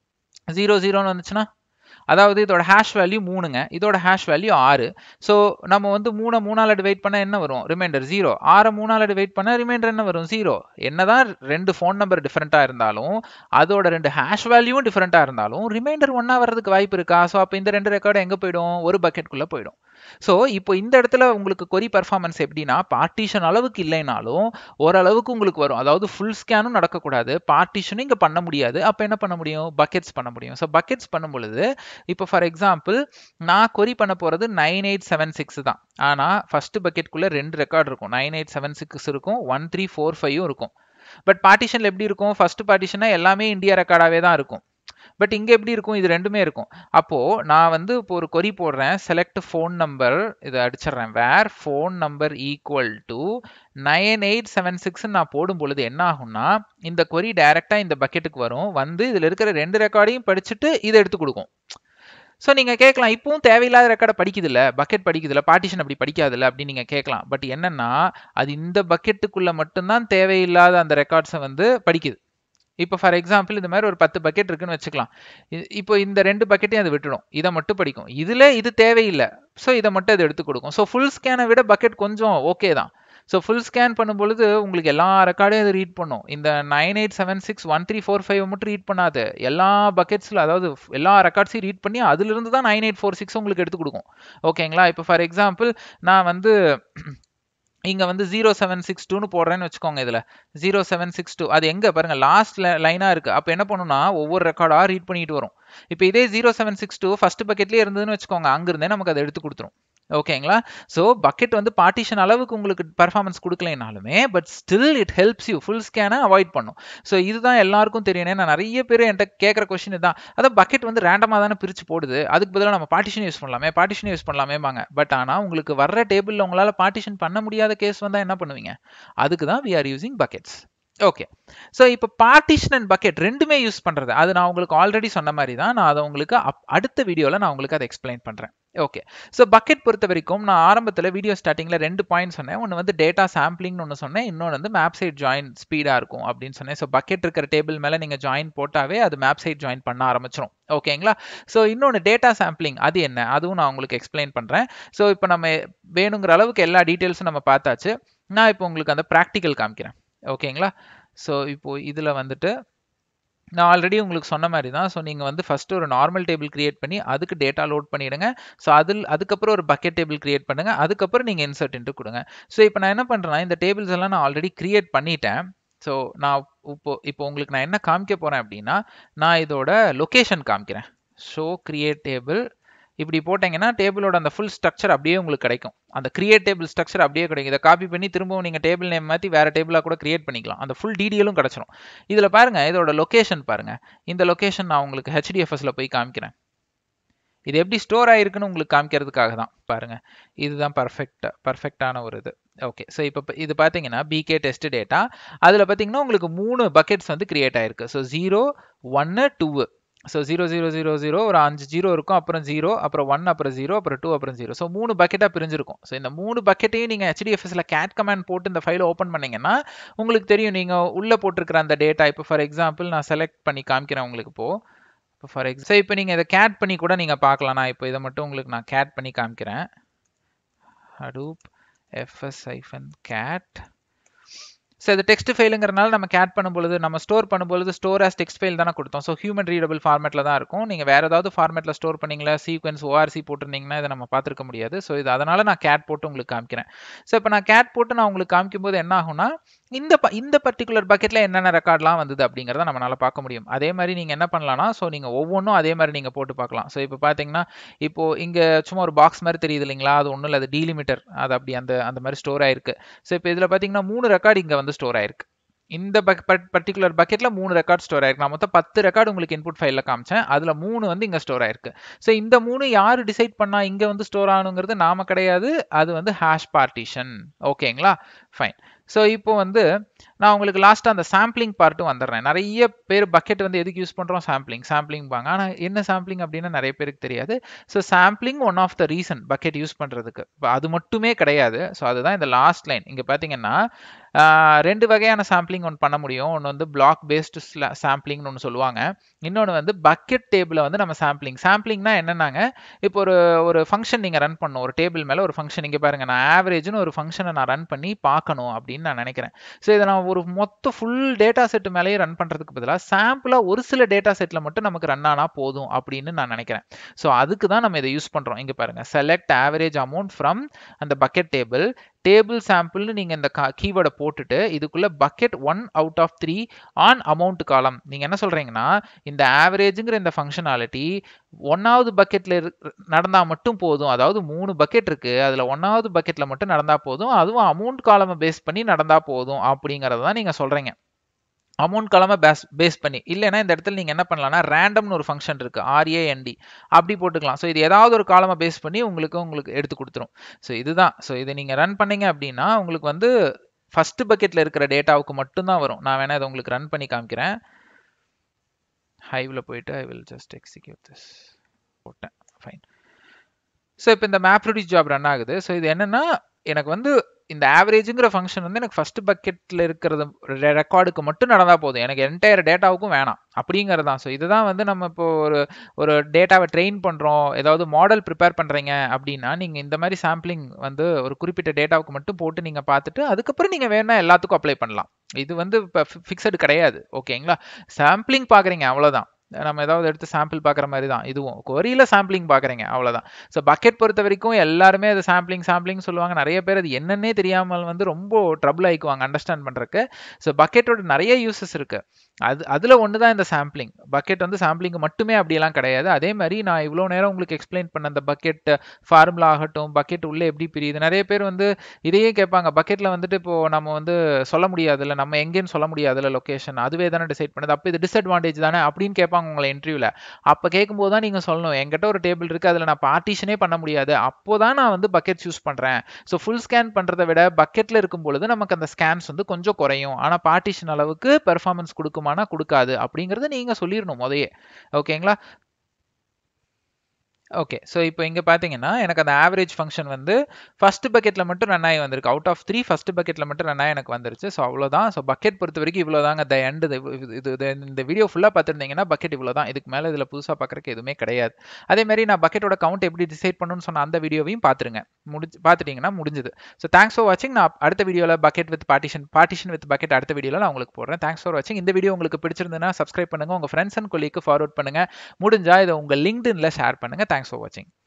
Speaker 1: ஜீரோ ஜீரோன்னு வந்துச்சுன்னா அதாவது இதோட ஹேஷ் வேல்யூ மூணுங்க இதோட ஹேஷ் வேல்யூ ஆறு ஸோ நம்ம வந்து மூணை மூணால் டிவைட் பண்ண என்ன வரும் ரிமைண்டர் ஜீரோ ஆறை மூணால் டிவைட் பண்ண ரிமைண்டர் என்ன வரும் ஜீரோ என்னதான் ரெண்டு ஃபோன் நம்பர் டிஃப்ரெண்ட்டாக இருந்தாலும் அதோட ரெண்டு ஹேஷ் வேல்யூவும் டிஃப்ரெண்ட்டாக இருந்தாலும் ரிமைண்டர் ஒன்றா வர்றதுக்கு வாய்ப்பு இருக்கா ஸோ அப்போ இந்த ரெண்டு ரெக்கார்டு எங்கே போயிடும் ஒரு பக்கெட்குள்ளே போயிடும் ஸோ இப்போ இந்த இடத்துல உங்களுக்கு கொரி பர்ஃபார்மன்ஸ் எப்படின்னா பார்ட்டிஷன் அளவுக்கு இல்லைனாலும் ஓரளவுக்கு உங்களுக்கு வரும் அதாவது ஃபுல் ஸ்கேனும் நடக்கக்கூடாது பார்ட்டிஷனும் இங்கே பண்ண முடியாது அப்போ என்ன பண்ண முடியும் பக்கெட்ஸ் பண்ண முடியும் ஸோ பக்கெட்ஸ் பண்ணும் பொழுது இப்போ ஃபார் எக்ஸாம்பிள் நான் கொரி பண்ண போகிறது நைன் எயிட் செவன் சிக்ஸ் தான் ஆனால் ஃபர்ஸ்ட் பக்கெட்குள்ளே ரெண்டு ரெக்கார்ட் இருக்கும் நைன் எயிட் செவன் சிக்ஸ் இருக்கும் ஒன் த்ரீ ஃபோர் ஃபைவும் இருக்கும் பட் பார்ட்டிஷனில் எப்படி இருக்கும் ஃபர்ஸ்ட் பார்ட்டிஷனா எல்லாமே இந்தியா ரெக்கார்டாகவே தான் இருக்கும் பட் இங்கே எப்படி இருக்கும் இது ரெண்டுமே இருக்கும் அப்போது நான் வந்து இப்போ ஒரு கொரி போடுறேன் செலக்ட் ஃபோன் நம்பர் இதை அடிச்சிடுறேன் where phone number equal to nine eight seven சிக்ஸ்ன்னு நான் போடும் பொழுது என்ன ஆகும்னா இந்த கொரி டைரெக்டாக இந்த பக்கெட்டுக்கு வரும் வந்து இதில் இருக்கிற ரெண்டு ரெக்கார்டையும் படிச்சுட்டு இதை எடுத்து கொடுக்கும் ஸோ நீங்கள் கேட்கலாம் இப்பவும் தேவையில்லாத ரெக்கார்டை படிக்குதில்ல பக்கெட் படிக்குதில்ல பார்ட்டிஷன் அப்படி படிக்காதுல்ல அப்படின்னு நீங்கள் கேட்கலாம் பட் என்னன்னா அது இந்த பக்கெட்டுக்குள்ளே மட்டும்தான் தேவையில்லாத அந்த ரெக்கார்ட்ஸை வந்து படிக்குது இப்போ ஃபார் எக்ஸாம்பிள் இந்த மாதிரி ஒரு பத்து பக்கெட் இருக்குன்னு வச்சுக்கலாம் இப்போ இந்த ரெண்டு பக்கெட்டையும் அது விட்டுடும் இதை மட்டும் படிக்கும் இதில் இது தேவையில்லை ஸோ இதை மட்டும் அது எடுத்து கொடுக்கும் ஸோ ஃபுல் ஸ்கேனை விட பக்கெட் கொஞ்சம் ஓகே தான் ஸோ ஃபுல் ஸ்கேன் பண்ணும்பொழுது உங்களுக்கு எல்லா ரெக்கார்டையும் அது ரீட் பண்ணும் இந்த nine eight seven six one three four five மட்டும் ரீட் பண்ணாது எல்லா பக்கெட்ஸில் அதாவது எல்லா ரெக்கார்ட்ஸையும் ரீட் பண்ணி அதுலேருந்து தான் நைன் எயிட் ஃபோர் சிக்ஸ் உங்களுக்கு எடுத்து கொடுக்கும் ஓகேங்களா இப்போ ஃபார் எக்ஸாம்பிள் நான் வந்து இங்கே வந்து ஜீரோ செவன் சிக்ஸ் டூன்னு போடுறேன்னு வச்சுக்கோங்க இதில் ஜீரோ செவன் சிக்ஸ் டூ அது எங்கே பாருங்கள் லாஸ்ட் லைனாக இருக்குது அப்போ என்ன பண்ணுன்னா ஒவ்வொரு ரெக்கார்டாக ரீட் பண்ணிட்டு வரும் இப்போ இதே zero seven six two first பக்கெட்லேயே இருந்ததுன்னு வச்சுக்கோங்க அங்கிருந்தே நமக்கு அதை எடுத்து கொடுத்துரும் ஓகேங்களா ஸோ பக்கெட் வந்து பார்ட்டிஷன் அளவுக்கு உங்களுக்கு பர்ஃபார்மன்ஸ் கொடுக்கலைனாலுமே but still it helps you full ஸ்கேனை அவாய்ட் பண்ணும் ஸோ இதுதான் எல்லாருக்கும் தெரியும் ஏன்னா நிறைய பேர் என்கிட்ட கேட்குற கொஸ்டின் தான் அதான் பக்கெட் வந்து ரேண்டமாக தானே பிரித்து போடுது அதுக்கு பதிலாக நம்ம பார்ட்டிஷன் யூஸ் பண்ணலாமே பார்ட்டிஷன் யூஸ் பண்ணலாமேபாங்க பட் ஆனால் உங்களுக்கு வர்ற டேபிளில் உங்களால் பார்ட்டிஷன் பண்ண முடியாத கேஸ் வந்தால் என்ன பண்ணுவீங்க அதுக்கு தான் we are using buckets okay so இப்போ பார்ட்டிஷன் அண்ட் பக்கெட் ரெண்டுமே யூஸ் பண்ணுறது அது நான் உங்களுக்கு ஆல்ரெடி சொன்ன மாதிரி தான் நான் அதை உங்களுக்கு அடுத்த வீடியோவில் நான் உங்களுக்கு அதை எக்ஸ்பிளைன் பண்ணுறேன் ஓகே ஸோ பக்கெட் பொறுத்த வரைக்கும் நான் ஆரம்பத்தில் வீடியோ ஸ்டார்டிங்கில் ரெண்டு பாயிண்ட் சொன்னேன் ஒன்று வந்து டேட்டா சாம்பிளிங்னு ஒன்று சொன்னேன் இன்னொன்று வந்து மேப் சைட் ஜாயின் ஸ்பீடாக இருக்கும் அப்படின்னு சொன்னேன் ஸோ பக்கெட் இருக்கிற டேபிள் மேலே நீங்கள் ஜாயின் போட்டாவே அது மேப் சைட் ஜாயின் பண்ண ஆரம்பிச்சிடும் ஓகேங்களா ஸோ இன்னொன்று டேட்டா சாம்பிளிங் அது என்ன அதுவும் நான் உங்களுக்கு எக்ஸ்பிளைன் பண்ணுறேன் ஸோ இப்போ நம்ம வேணுங்கிற அளவுக்கு எல்லா டீட்டெயில்ஸும் நம்ம பார்த்தாச்சு நான் இப்போ உங்களுக்கு அந்த ப்ராக்டிக்கல் காமிக்கிறேன் ஓகேங்களா ஸோ இப்போது இதில் வந்துட்டு நான் ஆல்ரெடி உங்களுக்கு சொன்ன மாதிரி தான் ஸோ நீங்கள் வந்து ஃபஸ்ட்டு ஒரு நார்மல் டேபிள் கிரியேட் பண்ணி அதுக்கு டேட்டா லோட் பண்ணிவிடுங்க ஸோ அதில் அதுக்கப்புறம் ஒரு பக்கெட் டேபிள் கிரியேட் பண்ணுங்கள் அதுக்கப்புறம் நீங்கள் இன்சர்ட் இன்ட்டு கொடுங்க ஸோ இப்போ நான் என்ன பண்ணுறேன்னா இந்த டேபிள்ஸ் எல்லாம் நான் ஆல்ரெடி கிரியேட் பண்ணிட்டேன் ஸோ நான் இப்போ இப்போ உங்களுக்கு நான் என்ன காமிக்க போகிறேன் அப்படின்னா நான் இதோட லொக்கேஷன் காமிக்கிறேன் ஷோ கிரியேட் டேபிள் இப்படி போட்டிங்கன்னா டேபிளோட அந்த ஃபுல் ஸ்ட்ரக்சர் அப்படியே உங்களுக்கு கிடைக்கும் அந்த கிரியேட் டேபிள் ஸ்ட்ரக்சர் அப்படியே கிடைக்கும் இதை காப்பி பண்ணி திரும்பவும் நீங்கள் டேபிள் நேம் மாற்றி வேறு டேபிளாக கூட கிரியேட் பண்ணிக்கலாம் அந்த ஃபுல் டீடியலும் கிடச்சிரும் இதில் பாருங்கள் இதோட லொக்கேஷன் பாருங்கள் இந்த லொக்கேஷன் நான் உங்களுக்கு ஹெச்டிஎஃப்எஸில் போய் காமிக்கிறேன் இது எப்படி ஸ்டோர் ஆகிருக்குன்னு உங்களுக்கு காமிக்கிறதுக்காக தான் பாருங்கள் இதுதான் பர்ஃபெக்ட் பர்ஃபெக்டான ஒரு இது ஓகே ஸோ இப்போ இது பார்த்தீங்கன்னா பிகே டெஸ்ட் டேட்டா அதில் பார்த்தீங்கன்னா உங்களுக்கு மூணு பக்கெட்ஸ் வந்து கிரியேட் ஆயிருக்கு ஸோ ஜீரோ ஒன்று two so zero zero zero zero ஒரு அஞ்சு ஜீரோ இருக்கும் அப்புறம் ஜீரோ அப்புறம் ஒன் அப்புறம் ஜீரோ அப்புறம் டூ அப்புறம் ஜீரோ ஸோ மூணு பக்கெட்டாக பிரிஞ்சிருக்கும் ஸோ இந்த மூணு பக்கெட்டையும் நீங்கள் ஹெச்டிஎஃப்எஸில் கேட் கமாண்ட் போட்டு இந்த ஃபைலை ஓப்பன் பண்ணீங்கன்னா உங்களுக்கு தெரியும் நீங்கள் உள்ளே போட்டிருக்கிற அந்த டேட்டா இப்போ ஃபார் எக்ஸாம்பிள் நான் செலக்ட் பண்ணி காமிக்கிறேன் உங்களுக்கு இப்போது இப்போ ஃபார் எக்ஸாம்பிள் ஸோ இப்போ நீங்கள் இதை கேட் பண்ணி கூட நீங்கள் பார்க்கலாம் நான் இப்போ இதை மட்டும் உங்களுக்கு நான் கேட் பண்ணி காமிக்கிறேன் Hadoop FS hyphen cat so இது டெக்ஸ்ட் ஃபைலுங்கிறனால நம்ம கேட் பண்ணும்பொழுது நம்ம ஸ்டோர் பண்ணும்பொழுது ஸ்டோர் ஆஸ் டெக்ஸ்ட் ஃபைல் தானே கொடுத்தோம் ஸோ ஹியூமன் ரீடபிள் ஃபார்மேட்டில் தான் இருக்கும் நீங்கள் வேறு ஏதாவது ஃபார்மேட்டில் ஸ்டோர் பண்ணீங்களா சீக்வன்ஸ் ஓஆர்சி போட்டிருந்தீங்கன்னா இதை நம்ம பார்த்துருக்க முடியாது ஸோ இது அதனால் நான் கேட் போட்டு உங்களுக்கு காமிக்கிறேன் ஸோ இப்போ நான் கேட் போட்டு நான் உங்களுக்கு காமிக்கும்போது என்ன ஆகும்னா இந்த ப இந்த பர்டிகுலர் பக்கெட்டில் என்னென்ன ரெக்கார்ட்லாம் வந்தது அப்படிங்கிறத நம்மளால் பார்க்க முடியும் அதே மாதிரி நீங்கள் என்ன பண்ணலாம்னா ஸோ நீங்கள் ஒவ்வொன்றும் அதே மாதிரி நீங்கள் போட்டு பார்க்கலாம் ஸோ இப்போ பார்த்தீங்கன்னா இப்போது இங்கே சும்மா ஒரு பாக்ஸ் மாதிரி தெரியுது இல்லைங்களா அது ஒன்றும் இல்லை அது டீலிமிட்டர் அது அப்படி அந்த அந்த மாதிரி ஸ்டோர் ஆயிருக்கு ஸோ இப்போ இதில் பார்த்தீங்கன்னா மூணு ரெக்கார்டு இங்கே வந்து ஸ்டோர் ஆயிருக்கு இந்த பர்டிகுலர் பக்கெட்ல மூணு ரெக்கார்ட் ஸ்டோர் ஆயிருக்கு நான் மொத்தம் பத்து ரெக்கார்டு உங்களுக்கு இன்புட் ஃபைலில் காமிச்சேன் அதில் மூணு வந்து இங்கே ஸ்டோர் ஆயிருக்கு ஸோ இந்த மூணு யார் டிசைட் பண்ணா இங்கே வந்து ஸ்டோர் ஆகணுங்கிறது நாம கிடையாது அது வந்து ஹேஷ் பார்ட்டிஷன் ஓகேங்களா ஃபைன் ஸோ இப்போ வந்து நான் உங்களுக்கு லாஸ்ட்டாக அந்த சாம்பிளிங் பார்ட்டும் வந்துடுறேன் நிறைய பேர் பக்கெட் வந்து எதுக்கு யூஸ் பண்ணுறோம் சாம்பிளிங் சாம்பிளிங் பாங்க ஆனால் என்ன சாம்பிளிங் அப்படின்னா நிறைய பேருக்கு தெரியாது so sampling one of the reason bucket use பண்ணுறதுக்கு அது மட்டுமே கிடையாது ஸோ அதுதான் இந்த லாஸ்ட் லைன் இங்கே பார்த்தீங்கன்னா ரெண்டு வகையான சாம்பிளிங் ஒன்று பண்ண முடியும் ஒன்று வந்து பிளாக் பேஸ்டு சாம்பிளிங்னு ஒன்று சொல்லுவாங்க இன்னொன்று வந்து பக்கெட் டேபிளை வந்து நம்ம சாம்பிளிங் சாம்பிளிங்னா என்னன்னாங்க இப்போ ஒரு ஒரு ஃபங்க்ஷன் நீங்கள் ரன் பண்ணணும் ஒரு டேபிள் மேலே ஒரு ஃபங்க்ஷன் இங்கே பாருங்கள் நான் ஆவரேஜ்னு ஒரு ஃபங்க்ஷனை நான் ரன் பண்ணி பார்க்கணும் அப்படின்னு நான் நினைக்கிறேன் ஸோ இதை நான் ஒரு மொத்த ஃபுல் டேட்டா செட் மேலேயே ரன் பண்ணுறதுக்கு பதிலாக சாம்பிளாக ஒரு சில டேட்டா செட்டில் மட்டும் நமக்கு ரன் ஆனால் போதும் அப்படின்னு நான் நினைக்கிறேன் ஸோ அதுக்கு தான் நம்ம இதை யூஸ் பண்ணுறோம் இங்கே பாருங்கள் செலக்ட் ஆவரேஜ் அமௌண்ட் ஃப்ரம் அந்த பக்கெட் டேபிள் டேபிள் சாம்பிள்னு நீங்கள் இந்த கீவேர்டை போட்டுட்டு இதுக்குள்ள bucket one out of three on amount column நீங்கள் என்ன சொல்கிறீங்கன்னா இந்த ஆவரேஜுங்கிற இந்த ஃபங்க்ஷனாலிட்டி ஒன்றாவது பக்கெட்டில் நடந்தால் மட்டும் போதும் அதாவது மூணு பக்கெட் இருக்குது அதில் ஒன்றாவது பக்கெட்டில் மட்டும் நடந்தால் போதும் அதுவும் அமௌண்ட் காலமை பேஸ் பண்ணி நடந்தால் போதும் அப்படிங்கிறத தான் நீங்கள் சொல்கிறீங்க அமௌண்ட் காலமாக பேஸ் பேஸ் பண்ணி இல்லைன்னா இந்த இடத்துல நீங்கள் என்ன பண்ணலாம்னா ரேண்டம்னு ஒரு ஃபங்க்ஷன் இருக்குது ஆர்ஏஎன்டி அப்படி போட்டுக்கலாம் ஸோ இது ஏதாவது ஒரு காலமாக பேஸ் பண்ணி உங்களுக்கு உங்களுக்கு எடுத்து கொடுத்துரும் ஸோ இதுதான் ஸோ இதை நீங்கள் ரன் பண்ணீங்க அப்படின்னா உங்களுக்கு வந்து ஃபர்ஸ்ட் பக்கெட்டில் இருக்கிற டேட்டாவுக்கு மட்டும்தான் வரும் நான் வேணால் இதை உங்களுக்கு ரன் பண்ணி காமிக்கிறேன் ஹைவில் போயிட்டு I will just execute this போட்டேன் ஃபைன் ஸோ இப்போ இந்த மேப் ரிடியூஸ் ஜாப் ரன் ஆகுது ஸோ இது என்னென்னா எனக்கு வந்து இந்த ஆவரேஜுங்கிற ஃபங்க்ஷன் வந்து எனக்கு ஃபர்ஸ்ட் பக்கெட்டில் இருக்கிறது ரெக்கார்டுக்கு மட்டும் நடந்தால் போதும் எனக்கு என்டையர் டேட்டாவுக்கும் வேணாம் அப்படிங்கிறது தான் ஸோ இதுதான் வந்து நம்ம இப்போ ஒரு ஒரு டேட்டாவை ட்ரெயின் பண்ணுறோம் ஏதாவது மாடல் ப்ரிப்பேர் பண்ணுறீங்க அப்படின்னா நீங்கள் இந்த மாதிரி சாம்பிளிங் வந்து ஒரு குறிப்பிட்ட டேட்டாவுக்கு மட்டும் போட்டு நீங்கள் பார்த்துட்டு அதுக்கப்புறம் நீங்கள் வேணால் எல்லாத்துக்கும் அப்ளை பண்ணலாம் இது வந்து இப்போ ஃபிக்ஸடு கிடையாது ஓகேங்களா சாம்பிளிங் பார்க்குறீங்க அவ்வளோதான் நம்ம ஏதாவது எடுத்து சாம்பிள் பார்க்குற மாதிரி தான் இதுவும் கொரியில் சாம்பிளிங் பார்க்குறீங்க அவ்வளோதான் ஸோ பக்கெட் பொறுத்த வரைக்கும் எல்லாருமே அது சாம்பிளிங் சாம்பிளிங் சொல்லுவாங்க நிறைய பேர் அது என்னன்னே தெரியாமல் வந்து ரொம்ப ட்ரபிள் ஆயிக்குவாங்க அண்டர்ஸ்டாண்ட் பண்ணுறக்கு ஸோ பக்கெட்டோட நிறைய யூசஸ் இருக்குது அது அதில் ஒன்று தான் இந்த சாம்பிளிங் பக்கெட் வந்து சாம்பிளிங் மட்டுமே அப்படியெல்லாம் கிடையாது அதே மாதிரி நான் இவ்வளோ நேரம் உங்களுக்கு எக்ஸ்பிளைன் பண்ண அந்த பக்கெட் ஃபார்முலா ஆகட்டும் பக்கெட் உள்ளே எப்படி பிரியுது நிறைய பேர் வந்து இதையே கேட்பாங்க பக்கெட்டில் வந்துட்டு இப்போது நம்ம வந்து சொல்ல முடியாதுல்ல நம்ம எங்கேன்னு சொல்ல முடியாதுல்ல லொக்கேஷன் அதுவே தானே டிசைட் பண்ணுது அப்போ இது டிஸ்அட்வான்டேஜ் தானே அப்படின்னு கேட்பாங்க உங்களை இன்டர்வியூவில் அப்போ கேட்கும்போது தான் நீங்கள் சொல்லணும் என்கிட்ட ஒரு டேபிள் இருக்குது அதில் நான் பார்ட்டிஷனே பண்ண முடியாது அப்போ தான் நான் வந்து பக்கெட் யூஸ் பண்ணுறேன் ஸோ ஃபுல் ஸ்கேன் பண்ணுறதை விட பக்கெட்டில் இருக்கும் பொழுது நமக்கு அந்த ஸ்கேன்ஸ் வந்து கொஞ்சம் குறையும் ஆனால் பார்ட்டிஷன் அளவுக்கு பெர்ஃபார்மன்ஸ் கொடுக்குமானா கொடுக்காது அப்படிங்கிறத நீங்கள் சொல்லிடணும் முதையே ஓகேங்களா ஓகே ஸோ இப்போ இங்கே பார்த்தீங்கன்னா எனக்கு அந்த ஆவரேஜ் ஃபங்க்ஷன் வந்து ஃபர்ஸ்ட் பக்கெட்டில் மட்டும் ரன் ஆகி வந்திருக்கு அவுட் ஆஃப் த்ரீ ஃபர்ஸ்ட் பக்கெட்டில் மட்டும் ரன் ஆகி எனக்கு வந்துருச்சு ஸோ அவ்வளோதான் ஸோ பக்கெட் பொறுத்த வரைக்கும் இவ்வளோ தாங்க த எண்டு இது இது இந்த வீடியோ ஃபுல்லாக பார்த்துருந்தீங்கன்னா பக்கெட் இவ்வளோ தான் இதுக்கு மேலே இதில் புதுசாக பார்க்குறக்கு எதுவுமே கிடையாது அதே மாதிரி நான் பக்கெட்டோட கவுண்ட் எப்படி டிசைட் பண்ணணும்னு சொன்ன அந்த வீடியோவையும் பார்த்துருங்க முடிச்சு பார்த்துட்டிங்கன்னா முடிஞ்சுது ஸோ தேங்க்ஸ் ஃபார் வாட்சிங் நான் அடுத்த வீடியோவில் bucket with partition partition with bucket அடுத்த வீடியோவில் நான் உங்களுக்கு போடுறேன் தேங்க்ஸ் ஃபார் வாட்சிங் இந்த வீடியோ உங்களுக்கு பிடிச்சிருந்ததுன்னா சப்ஸ்கிரைப் பண்ணுங்கள் உங்கள் ஃப்ரெண்ட்ஸ் அண்ட் கொல்லிக்கு ஃபார்வர்ட் பண்ணுங்கள் முடிஞ்சால் இதை உங்கள் லிங்க்டின்ல ஷேர் பண்ணுங்கள் தேங்க்ஸ் ஃபார் வாட்சிங்